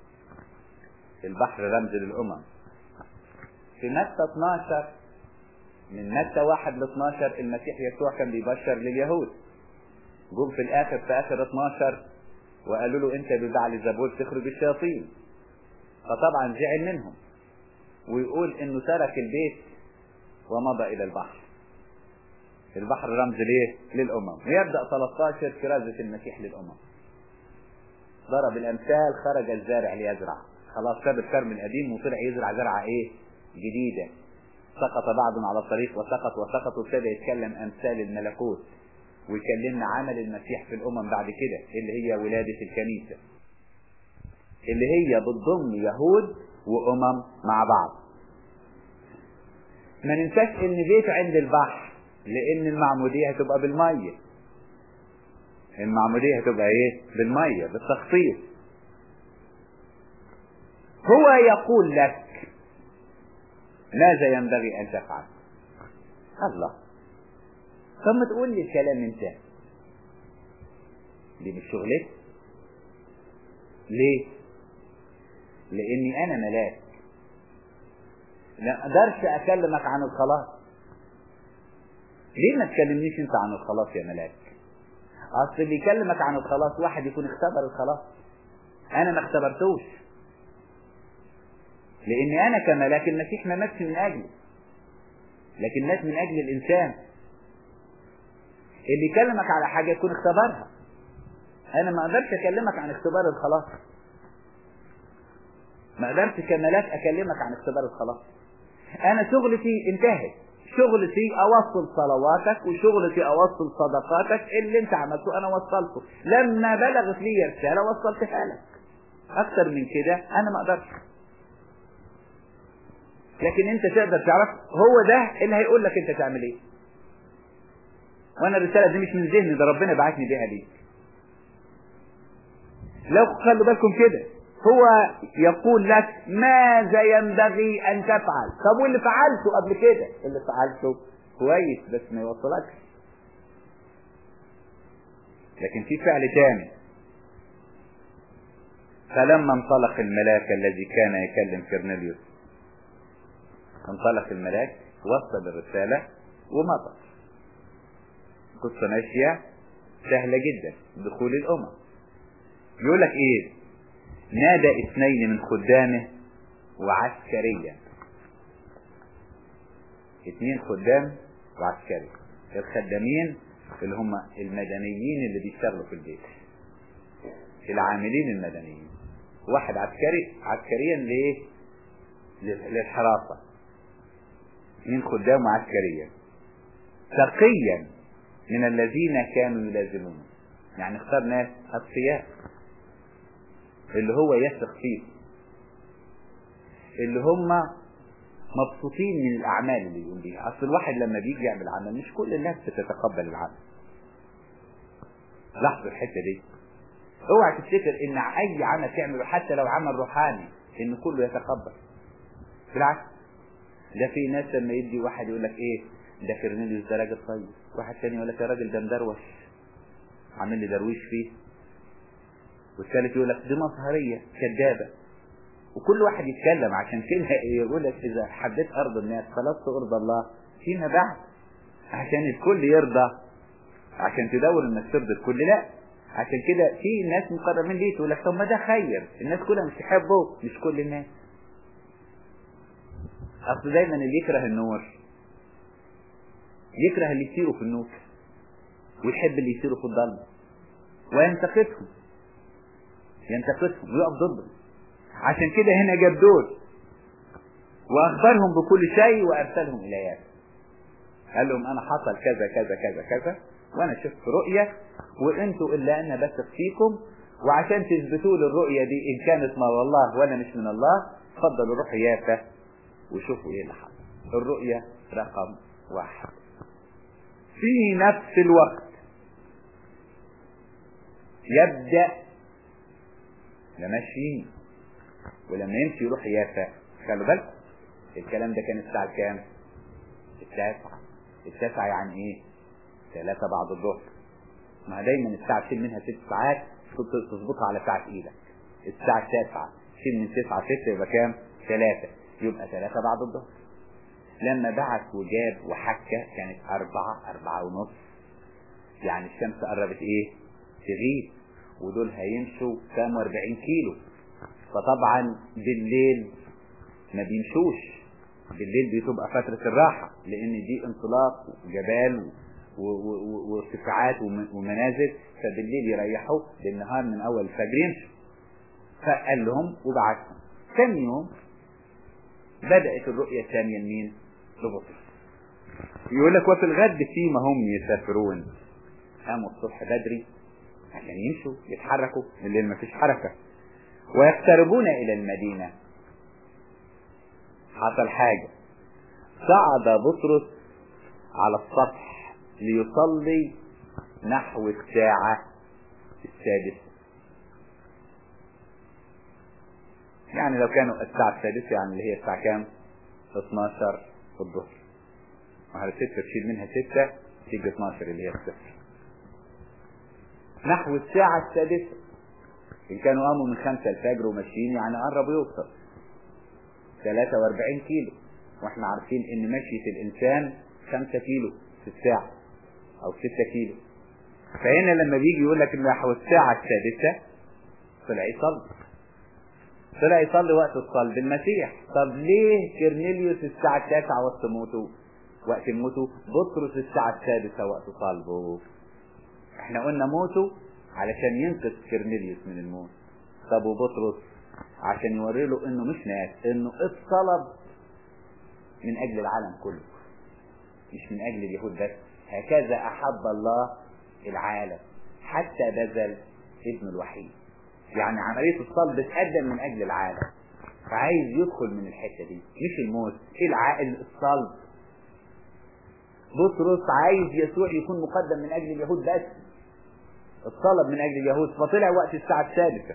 [SPEAKER 1] البحر رمز للامم في متى 12 من متى 1 ل 12 المسيح يسوع كان بيبشر لليهود جم في الاخر في اخر 12 وقالوا له انت ببعل زبول تخرج الشياطين فطبعا زعل منهم ويقول انه ترك البيت ومضى الى البحر البحر رمز ليه للامم ويبدا 13 كرازه المسيح للامم ضرب الامثال خرج الزارع ليزرع خلاص ساب الكرم القديم وطلع يزرع زرعه ايه جديده سقط بعض على الطريق وسقط وسقط وابتدى يتكلم امثال الملكوت ويكلمنا عمل المسيح في الامم بعد كده اللي هي ولاده الكنيسه اللي هي بتضم يهود وامم مع بعض ما ننساش ان بيت عند البحر لان المعموديه هتبقى بالميه المعموديه هتبقى ايه بالميه بالتخطيط هو يقول لك ماذا ينبغي ان تفعل الله طب ما تقول لي الكلام انت دي مش شغلتي ليه لاني انا ملاك لا اقدرش اكلمك عن الخلاص ليه ما تكلمنيش انت عن الخلاص يا ملاك اصل اللي يكلمك عن الخلاص واحد يكون اختبر الخلاص انا ما اختبرتوش لاني انا كملاك المسيح ما ماتش من اجلي لكن مات من اجل الانسان اللي يكلمك على حاجه يكون اختبرها انا ما اقدرش اكلمك عن اختبار الخلاص ما قدرتش كملاك اكلمك عن اختبار الخلاص انا شغلتي انتهت شغلتي اوصل صلواتك وشغلتي اوصل صدقاتك اللي انت عملته انا وصلته لما بلغت لي رساله وصلتها لك اكتر من كده انا ما اقدرش لكن انت تقدر تعرف هو ده اللي هيقول لك انت تعمل ايه وانا الرساله دي مش من ذهني ده ربنا بعتني بيها ليك لو خلوا بالكم كده هو يقول لك ماذا ينبغي ان تفعل طب واللي فعلته قبل كده اللي فعلته كويس بس ما يوصلكش لكن في فعل تاني فلما انطلق الملاك الذي كان يكلم كرنيليوس انطلق الملاك وصل الرسالة ومضى قصة ماشية سهلة جدا دخول الأمم يقول لك ايه نادى اثنين من خدامه وعسكريا اثنين خدام وعسكري الخدامين اللي هم المدنيين اللي بيشتغلوا في البيت العاملين المدنيين واحد عسكري عسكريا ليه للحراسة اثنين خدام وعسكريا تقيا من الذين كانوا يلازمون يعني اختار ناس أتقياء اللي هو يثق فيه اللي هم مبسوطين من الأعمال اللي يقوم بيها أصل الواحد لما بيجي يعمل عمل مش كل الناس بتتقبل العمل لاحظوا الحتة دي اوعى تفتكر ان اي عمل تعمله حتى لو عمل روحاني ان كله يتقبل بالعكس ده في ناس لما يدي واحد يقول لك ايه ده كرنيليوس ده راجل طيب واحد تاني يقول لك يا راجل ده مدروش عامل لي درويش فيه والثالث يقول لك دي مظهرية كذابة وكل واحد يتكلم عشان كده يقول لك إذا حبيت أرض الناس خلاص ترضى الله فيما بعد عشان الكل يرضى عشان تدور انك ترضي الكل لا عشان كده في ناس مقربين ليه تقول لك طب ما ده خير الناس كلها مش تحبه مش كل الناس اصل دايما اللي يكره النور يكره اللي يسيروا في النور ويحب اللي يسيروا في الظلمه وينتقدهم ينتقدهم ويقف ضدهم عشان كده هنا جاب دول واخبرهم بكل شيء وارسلهم الى ياسر قال لهم انا حصل كذا كذا كذا كذا وانا شفت رؤية وانتوا اللي انا بثق فيكم وعشان تثبتوا لي الرؤية دي إن كانت من الله ولا مش من الله اتفضلوا روحوا يافا وشوفوا إيه اللي حصل الرؤية رقم واحد في نفس الوقت يبدأ ماشيين ولما يمشي يروح يافا خلوا بالكم الكلام ده كان الساعة كام؟ التاسعة التاسعة يعني ايه؟ ثلاثة بعد الظهر ما دايما الساعة تشيل منها ست ساعات كنت تظبطها على ساعة ايدك الساعة التاسعة تشيل من تسعة ستة يبقى كام؟ ثلاثة يبقى ثلاثة بعد الظهر لما بعت وجاب وحكة كانت أربعة أربعة ونص يعني الشمس قربت ايه؟ تغيب ودول هيمشوا كام واربعين كيلو فطبعا بالليل ما بيمشوش بالليل دي تبقى فترة الراحة لأن دي انطلاق وجبال وارتفاعات ومنازل فبالليل يريحوا بالنهار من أول الفجر يمشوا فقال لهم وبعتهم ثاني يوم بدأت الرؤية الثانية لمين؟ لبطرس يقول لك وفي الغد فيما هم يسافرون قاموا الصبح بدري عشان يمشوا يتحركوا الليل ما فيش حركة ويقتربون إلى المدينة حصل حاجة صعد بطرس على السطح ليصلي نحو الساعة السادسة يعني لو كانوا الساعة السادسة يعني اللي هي الساعة كام 12 الظهر وعلى ستة تشيل منها ستة تيجي 12 اللي هي الصفر نحو الساعة السادسة إن كانوا قاموا من خمسة الفجر وماشيين يعني قربوا يوصل 43 كيلو واحنا عارفين ان مشية الانسان 5 كيلو في الساعة او 6 كيلو فهنا لما بيجي يقول لك نحو الساعة السادسة طلع يصلي طلع يصلي وقت الصلب المسيح طب ليه كرنيليوس الساعة التاسعة وقت موته وقت موته بطرس الساعة السادسة وقت صلبه احنا قلنا موته علشان ينقذ كرنيليوس من الموت طب وبطرس عشان يوري له انه مش ناس انه اتصلب من اجل العالم كله مش من اجل اليهود بس هكذا احب الله العالم حتى بذل ابنه الوحيد يعني عملية الصلب اتقدم من اجل العالم فعايز يدخل من الحتة دي مش الموت العائل الصلب بطرس عايز يسوع يكون مقدم من اجل اليهود بس الطلب من اجل اليهود فطلع وقت الساعة السادسة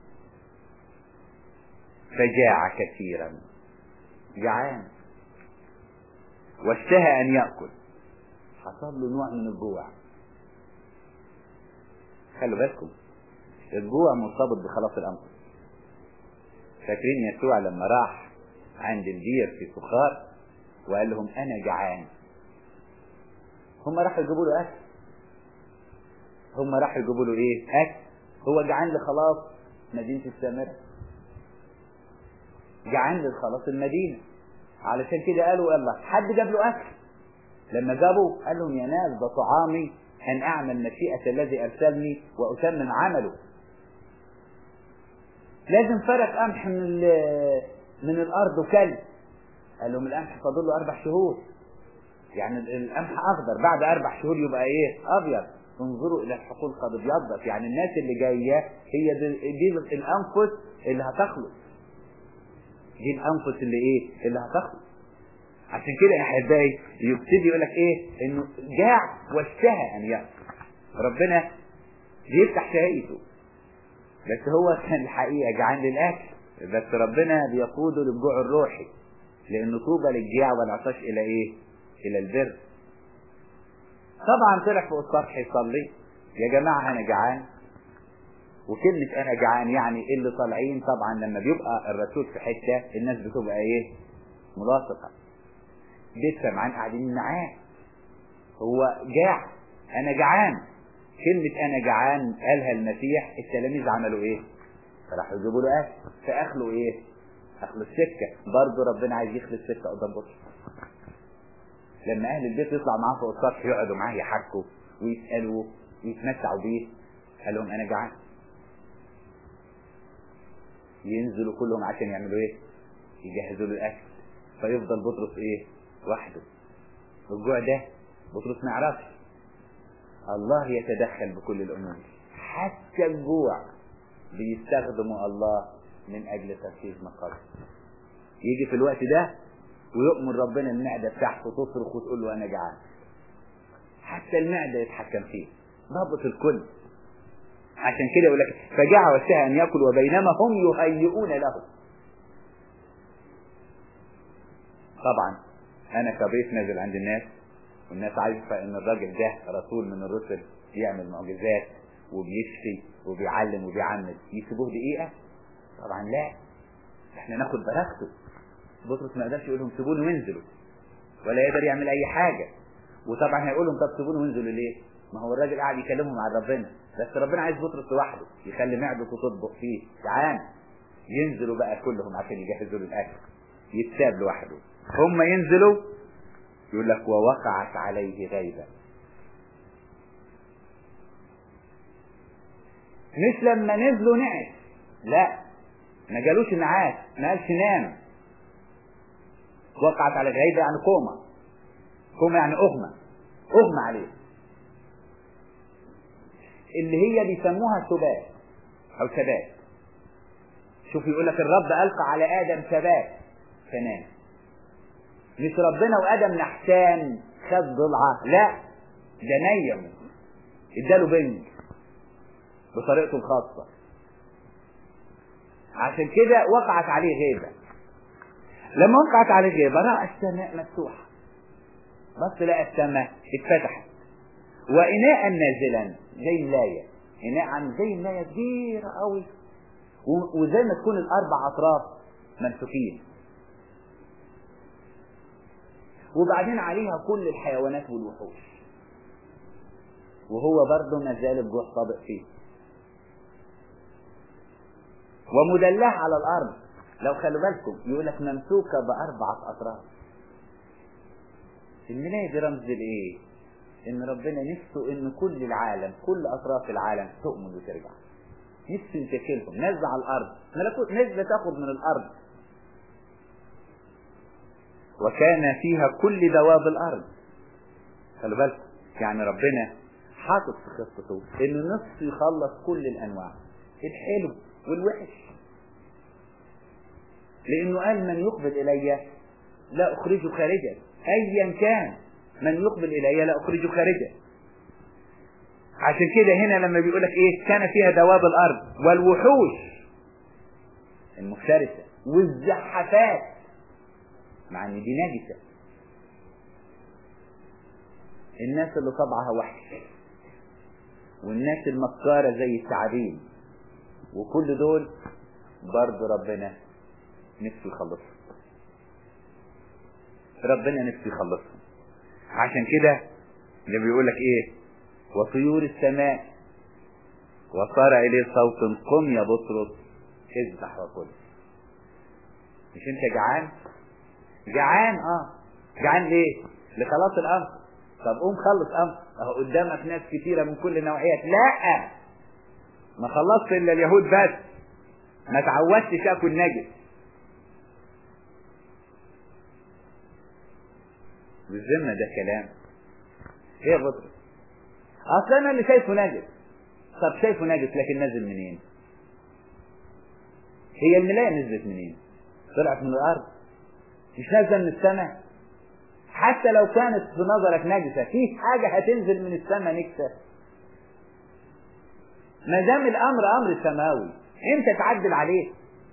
[SPEAKER 1] فجاع كثيرا جعان واشتهى ان يأكل حصل له نوع من الجوع خلوا بالكم الجوع مرتبط بخلاص الانفس فاكرين يسوع لما راح عند البير في سخار وقال لهم انا جعان هم راحوا يجيبوا له اكل هم راحوا يجيبوا له ايه اكل هو جعان لخلاص مدينة السامرة جعان لخلاص المدينة علشان كده قالوا يلا حد جاب له اكل لما جابوا قال لهم يا ناس ده طعامي ان اعمل مشيئة الذي ارسلني واتمم عمله لازم فرق قمح من من الارض وكل قال لهم القمح فاضل له اربع شهور يعني القمح اخضر بعد اربع شهور يبقى ايه ابيض انظروا الى الحقول قد ابيضت يعني الناس اللي جايه هي دي, دي الانفس اللي هتخلص دي الانفس اللي ايه اللي هتخلص عشان كده يا احبائي يبتدي يقول لك ايه انه جاع واشتهى ان ياكل ربنا بيفتح شهيته بس هو كان الحقيقه جعان للاكل بس ربنا بيقوده للجوع الروحي لانه طوبى للجياع والعطش الى ايه الى البر طبعا طلع فوق السطح يصلي يا جماعه انا جعان وكلمة أنا جعان يعني اللي طالعين طبعا لما بيبقى الرسول في حتة الناس بتبقى إيه؟ ملاصقة. بيت سمعان قاعدين معاه. هو جاع أنا جعان. كلمة أنا جعان قالها المسيح التلاميذ عملوا إيه؟ فراحوا يجيبوا له أكل فأخلوا إيه؟ أخلوا السكة برضه ربنا عايز يخلي السكة قدام بطرس. لما أهل البيت يطلع معاه فوق السطح يقعدوا معاه يحكوا ويسألوا ويتمتعوا بيه قال لهم أنا جعان. ينزلوا كلهم عشان يعملوا ايه يجهزوا له الاكل فيفضل بطرس ايه وحده الجوع ده بطرس ما يعرفش الله يتدخل بكل الامور حتى الجوع بيستخدموا الله من اجل تنفيذ مقاصد يجي في الوقت ده ويؤمر ربنا المعده بتاعته تصرخ وتقول له انا جعان حتى المعده يتحكم فيه ضابط الكل عشان كده يقول لك فجاع واشتهى ان ياكل وبينما هم يهيئون له طبعا انا كضيف نازل عند الناس والناس عارفه ان الراجل ده رسول من الرسل بيعمل معجزات وبيشفي وبيعلم وبيعمل يسيبوه دقيقه طبعا لا احنا ناخد بركته بطرس ما يقدرش يقول لهم سيبوني وانزلوا ولا يقدر يعمل اي حاجه وطبعا هيقول لهم طب سيبوني وانزلوا ليه ما هو الراجل قاعد يكلمهم عن ربنا بس ربنا عايز بطرس لوحده يخلي معدته تطبخ فيه جعان ينزلوا بقى كلهم عشان يجهزوا له الاكل يتساب لوحده هم ينزلوا يقول لك ووقعت عليه غيبة مش لما نزلوا نعس لا ما جالوش نعاس ما قالش نام وقعت على غيبة يعني كوما كوما يعني أغمى أغمى عليه اللي هي بيسموها سبات أو ثبات شوف يقول لك الرب ألقى على آدم ثبات فنام مش ربنا وادم نحسان خد ضلعه لا ده نيم اداله بنج بطريقته الخاصه عشان كده وقعت عليه غيبه لما وقعت عليه غيبه راى السماء مفتوحه بص لقى السماء اتفتحت واناء نازلا زي الملايه اناء عن زي الملايه كبيره قوي وزي ما تكون الاربع اطراف ممسوكين وبعدين عليها كل الحيوانات والوحوش وهو برضه ما زال الجوع طابق فيه ومدلعة على الأرض لو خلوا بالكم يقول لك ممسوكة بأربعة أطراف الملاية دي رمز لإيه؟ إن ربنا نفسه إن كل العالم كل أطراف العالم تؤمن وترجع نفسه يشكلهم نزل على الأرض ملكوت نزل تاخد من الأرض وكان فيها كل دواب الارض خلوا بالكم يعني ربنا حاطط في خطته انه نفسه يخلص كل الانواع الحلو والوحش لانه قال من يقبل الي لا اخرجه خارجا ايا كان من يقبل الي لا اخرجه خارجا عشان كده هنا لما بيقول لك ايه كان فيها دواب الارض والوحوش المفترسه والزحفات مع ان دي نجسة الناس اللي طبعها وحش والناس المكارة زي الثعابين وكل دول برضه ربنا نفسه يخلصهم ربنا نفسه يخلصهم عشان كده اللي بيقول لك ايه وطيور السماء وصار اليه صوت قم يا بطرس اذبح وكل مش انت جعان جعان اه جعان ليه لخلاص الامر طب قوم خلص امر اهو قدامك ناس كتيره من كل النوعيات لا ما خلصت الا اليهود بس ما تعودتش اكل نجس بالذمه ده كلام ايه يا بطرس اصل انا اللي شايفه نجس طب شايفه نجس لكن نازل منين هي الملايه نزلت منين طلعت من الارض مش نازله من السماء حتى لو كانت في نظرك نجسه في حاجه هتنزل من السماء نجسه ما دام الامر امر سماوي انت تعدل عليه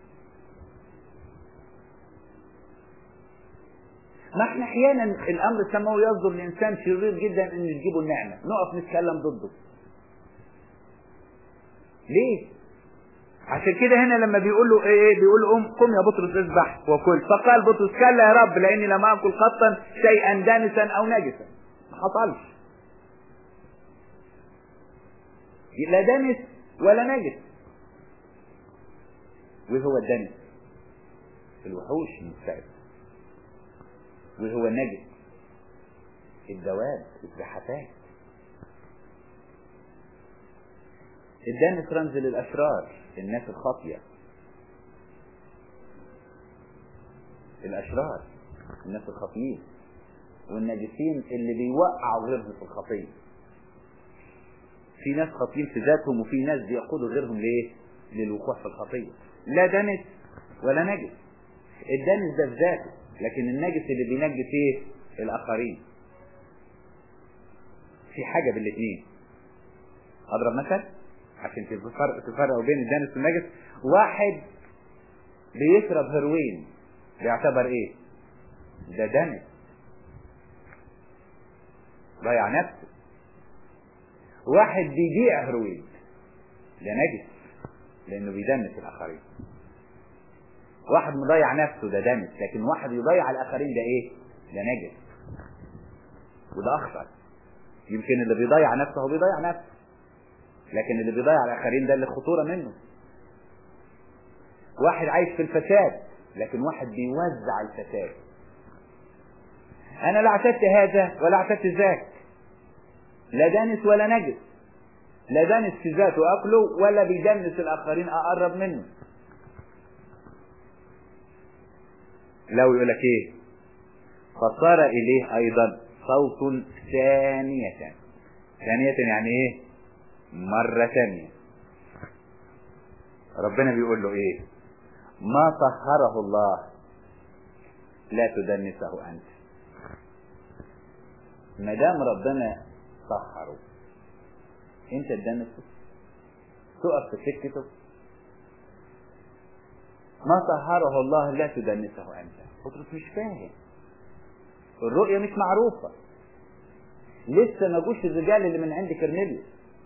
[SPEAKER 1] ما احنا احيانا الامر السماوي يصدر لانسان شرير جدا ان تجيبه النعمه نقف نتكلم ضده ليه عشان كده هنا لما بيقول له ايه بيقول له قم قم يا بطرس اذبح وكل فقال بطرس كلا يا رب لاني لم اكل قطا شيئا دانسا او نجسا ما حصلش لا دنس ولا نجس وهو الدنس الوحوش المستعد وهو النجس الدواب الزحفات الدنس رمز للاشرار الناس الخاطيه الاشرار الناس الخاطيين والناجسين اللي بيوقعوا غيرهم في الخطيه في ناس خاطين في ذاتهم وفي ناس بيقودوا غيرهم ليه للوقوع في الخطية لا دنس ولا نجس الدنس ده في ذاته لكن النجس اللي بينجس ايه الاخرين في حاجة بالاثنين اضرب مثل عشان تفرق تفرقوا بين الدنس والنجس واحد بيشرب هيروين بيعتبر ايه ده دنس ضيع نفسه واحد بيبيع هيروين ده نجس لانه بيدنس الاخرين واحد مضيع نفسه ده دنس لكن واحد يضيع الاخرين ده ايه ده نجس وده اخطر يمكن اللي بيضيع نفسه هو بيضيع نفسه لكن اللي بيضيع الاخرين ده اللي خطوره منه واحد عايش في الفساد لكن واحد بيوزع الفساد انا لا اعتدت هذا ولا اعتدت ذاك لا دانس ولا نجس لا دانس في ذاته اكله ولا بيدنس الاخرين اقرب منه لو يقول لك ايه فصار اليه ايضا صوت ثانية ثانية يعني ايه مرة ثانية ربنا بيقول له ايه ما طهره الله لا تدنسه انت ما دام ربنا طهره انت تدنسه تقف في سكته ما طهره الله لا تدنسه انت بطرس مش فاهم الرؤية مش معروفة لسه ما جوش الرجال اللي من عند كرنيليوس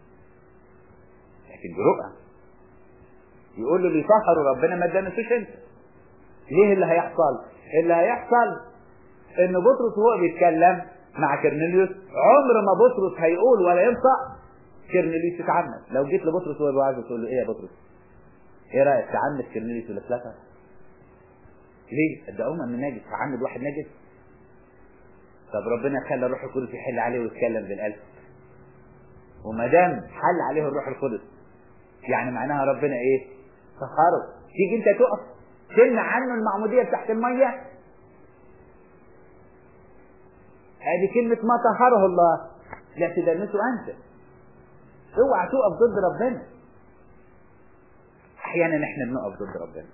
[SPEAKER 1] لكن برؤى يقول له اللي طهروا ربنا ما تدنسوش انت ليه اللي هيحصل اللي هيحصل ان بطرس وهو بيتكلم مع كرنيليوس عمر ما بطرس هيقول ولا ينطق كرنيليوس يتعمد لو جيت لبطرس وهو عايز تقول له ايه يا بطرس ايه رايك تعمد كرنيليوس ولا ثلاثه ليه ده امم نجس تعمد واحد نجس طب ربنا خلى الروح القدس يحل عليه ويتكلم بالقلب وما دام حل عليه الروح القدس يعني معناها ربنا ايه طهره تيجي انت تقف تمنع عنه المعموديه تحت الميه هذه كلمة ما طهره الله لا تدنسه أنت اوعى تقف ضد ربنا أحيانا احنا بنقف ضد ربنا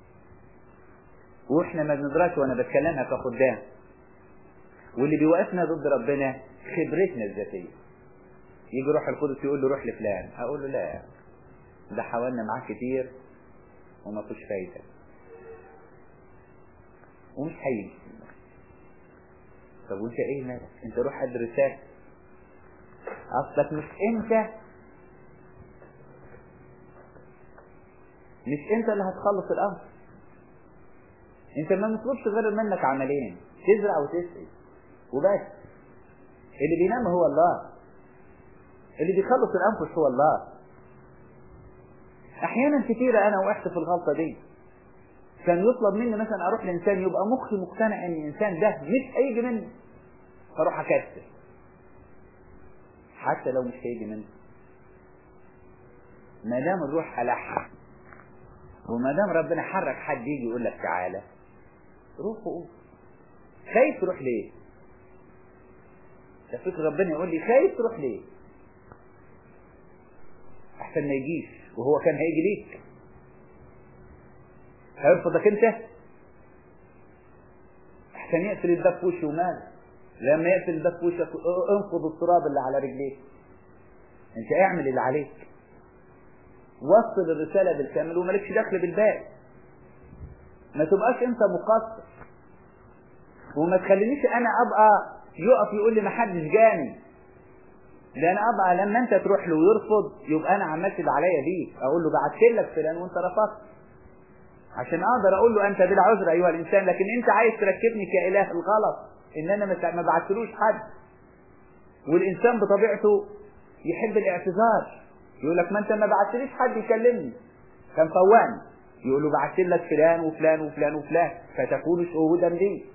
[SPEAKER 1] واحنا ما بندراش وانا بتكلمها كخدام واللي بيوقفنا ضد ربنا خبرتنا الذاتيه يجي روح القدس يقول له روح لفلان اقول له لا ده حاولنا معاه كتير وما فيش فايده ومش هيجي طب وانت ايه مالك انت روح ادرسات اصلك مش انت مش انت اللي هتخلص الامر انت ما مطلوبش غير منك عملين تزرع وتسقي وبس اللي بينام هو الله اللي بيخلص الانفس هو الله احيانا كتيرة انا وقعت في الغلطة دي كان يطلب مني مثلا اروح لانسان يبقى مخي مقتنع ان الانسان ده مش هيجي منه فاروح اكسر حتى لو مش هيجي منه ما دام الروح ألح وما دام ربنا حرك حد يجي يقول لك تعالى روح وقول خايف تروح ليه؟ تفكر ربنا يقول لي خايف تروح ليه؟ احسن ما يجيش وهو كان هيجي ليك هيرفضك انت احسن يقفل الباب في وشه ومال لما يقفل الباب في وشك انفض التراب اللي على رجليك انت اعمل اللي عليك وصل الرسالة بالكامل ومالكش دخل بالباقي ما تبقاش انت مقصر وما تخلينيش انا ابقى يقف يقول لي ما حدش جاني لان ابقى لما انت تروح له ويرفض يبقى انا عملت اللي عليا بيك اقول له بعت لك فلان وانت رفضت عشان اقدر اقول له انت بلا عذر ايها الانسان لكن انت عايز تركبني كاله الغلط ان انا ما بعتلوش حد والانسان بطبيعته يحب الاعتذار يقول لك ما انت ما بعتليش حد يكلمني كان فواني يقول له بعت لك فلان وفلان وفلان وفلان فتكون شهودا لي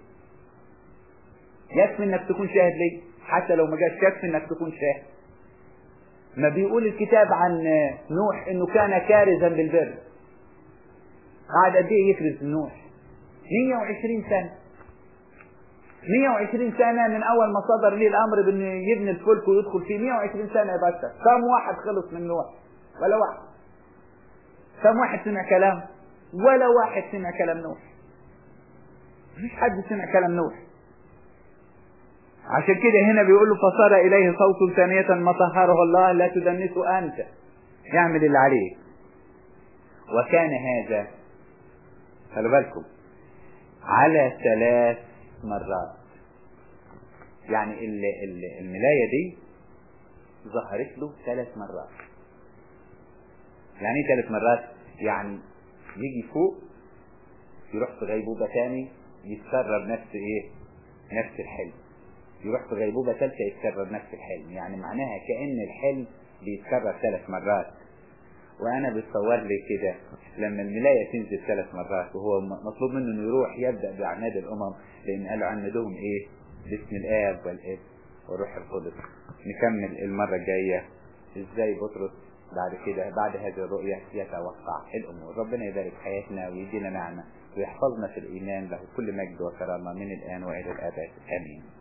[SPEAKER 1] يكفي انك تكون شاهد لي حتى لو ما جاش يكفي انك تكون شاهد ما بيقول الكتاب عن نوح انه كان كارزا بالبر قعد قد ايه يكرز نوح 120 سنه 120 سنة من أول ما صدر ليه الأمر بأنه يبني الفلك ويدخل فيه 120 سنة يا باشا كم واحد خلص من نوح ولا واحد كم واحد سمع كلام ولا واحد سمع كلام نوح مفيش حد سمع كلام نوح عشان كده هنا بيقول له فصار إليه صوت ثانية ما طهره الله لا تدنسه أنت يعمل اللي عليه وكان هذا خلوا بالكم على ثلاث مرات يعني ال ال الملاية دي ظهرت له ثلاث مرات يعني ايه ثلاث مرات يعني يجي فوق يروح في غيبوبة تاني يتكرر نفس ايه نفس الحلم يروح في غيبوبة ثالثة يتكرر نفس الحلم يعني معناها كأن الحلم بيتكرر ثلاث مرات وانا بتصور لي كده لما الملاية تنزل ثلاث مرات وهو مطلوب منه انه يروح يبدأ بأعماد الامم لان قالوا عمدوهم ايه باسم الاب والابن والروح القدس نكمل المرة الجاية ازاي بطرس بعد كده بعد هذه الرؤية يتوقع الامور ربنا يبارك حياتنا ويدينا نعمة ويحفظنا في الايمان له كل مجد وكرامة من الان والى الابد امين